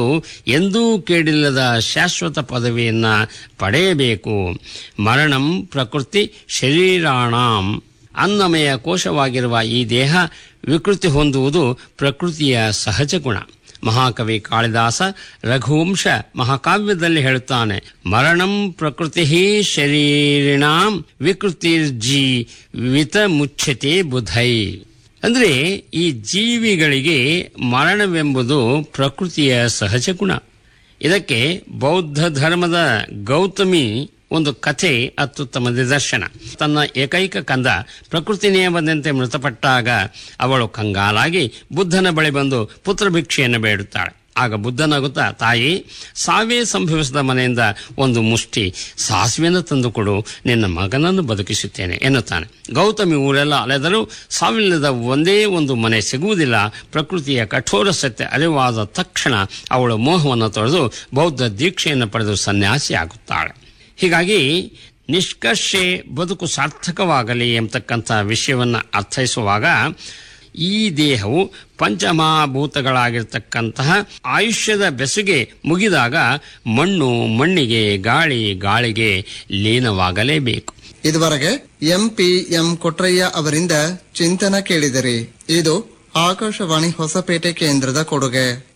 ಎಂದೂ ಕೇಳಿಲ್ಲದ ಶಾಶ್ವತ ಪದವಿಯನ್ನ ಪಡೆಯಬೇಕು ಮರಣಂ ಪ್ರಕೃತಿ ಶರೀರಾಣಾಂ ಅನ್ನಮಯ ಕೋಶವಾಗಿರುವ ಈ ದೇಹ ವಿಕೃತಿ ಹೊಂದುವುದು ಪ್ರಕೃತಿಯ ಸಹಜ ಗುಣ ಮಹಾಕವಿ ಕಾಳಿದಾಸ ರಘುವಂಶ ಮಹಾಕಾವ್ಯದಲ್ಲಿ ಹೇಳುತ್ತಾನೆ ಮರಣಂ ಪ್ರಕೃತಿ ಶರೀರಿಣಾಂ ವಿಕೃತಿರ್ಜಿ ವಿತ ಮುಚ್ಚತೆ ಬುಧೈ ಅಂದ್ರೆ ಈ ಜೀವಿಗಳಿಗೆ ಮರಣವೆಂಬುದು ಪ್ರಕೃತಿಯ ಸಹಜ ಗುಣ ಇದಕ್ಕೆ ಬೌದ್ಧ ಧರ್ಮದ ಗೌತಮಿ ಒಂದು ಕಥೆ ಅತ್ಯುತ್ತಮ ನಿದರ್ಶನ ತನ್ನ ಏಕೈಕ ಕಂದ ಪ್ರಕೃತಿ ನಿಯಮದಂತೆ ಮೃತಪಟ್ಟಾಗ ಅವಳು ಕಂಗಾಲಾಗಿ ಬುದ್ಧನ ಬಳಿ ಬಂದು ಪುತ್ರ ಭಿಕ್ಷೆಯನ್ನು ಬೇಡುತ್ತಾಳೆ ಆಗ ಬುದ್ಧನಾಗುತ್ತಾ ತಾಯಿ ಸಾವೇ ಸಂಭವಿಸಿದ ಮನೆಯಿಂದ ಒಂದು ಮುಷ್ಟಿ ಸಾಸಿವೆಯನ್ನು ತಂದುಕೊಡು ನಿನ್ನ ಮಗನನ್ನು ಬದುಕಿಸುತ್ತೇನೆ ಎನ್ನುತ್ತಾನೆ ಗೌತಮಿ ಊರೆಲ್ಲ ಅಲೆದರೂ ಸಾವಿಲ್ಲದ ಒಂದೇ ಒಂದು ಮನೆ ಸಿಗುವುದಿಲ್ಲ ಪ್ರಕೃತಿಯ ಕಠೋರ ಸತ್ಯ ಅರಿವಾದ ತಕ್ಷಣ ಅವಳು ಮೋಹವನ್ನು ತೊಳೆದು ಬೌದ್ಧ ದೀಕ್ಷೆಯನ್ನು ಪಡೆದು ಸನ್ಯಾಸಿ ಆಗುತ್ತಾಳೆ ಹೀಗಾಗಿ ನಿಷ್ಕರ್ಷೆ ಬದುಕು ಸಾರ್ಥಕವಾಗಲಿ ಎಂಬತಕ್ಕಂಥ ವಿಷಯವನ್ನು ಅರ್ಥೈಸುವಾಗ ಈ ದೇಹವು ಪಂಚಮಹಾಭೂತಗಳಾಗಿರ್ತಕ್ಕಂತಹ ಆಯುಷ್ಯದ ಬೆಸುಗೆ ಮುಗಿದಾಗ ಮಣ್ಣು ಮಣ್ಣಿಗೆ ಗಾಳಿ ಗಾಳಿಗೆ ಲೀನವಾಗಲೇಬೇಕು ಇದುವರೆಗೆ ಎಂಪಿ ಎಂ ಕೊಟ್ರಯ್ಯ ಅವರಿಂದ ಚಿಂತನ ಕೇಳಿದಿರಿ ಇದು ಆಕಾಶವಾಣಿ ಹೊಸಪೇಟೆ ಕೇಂದ್ರದ ಕೊಡುಗೆ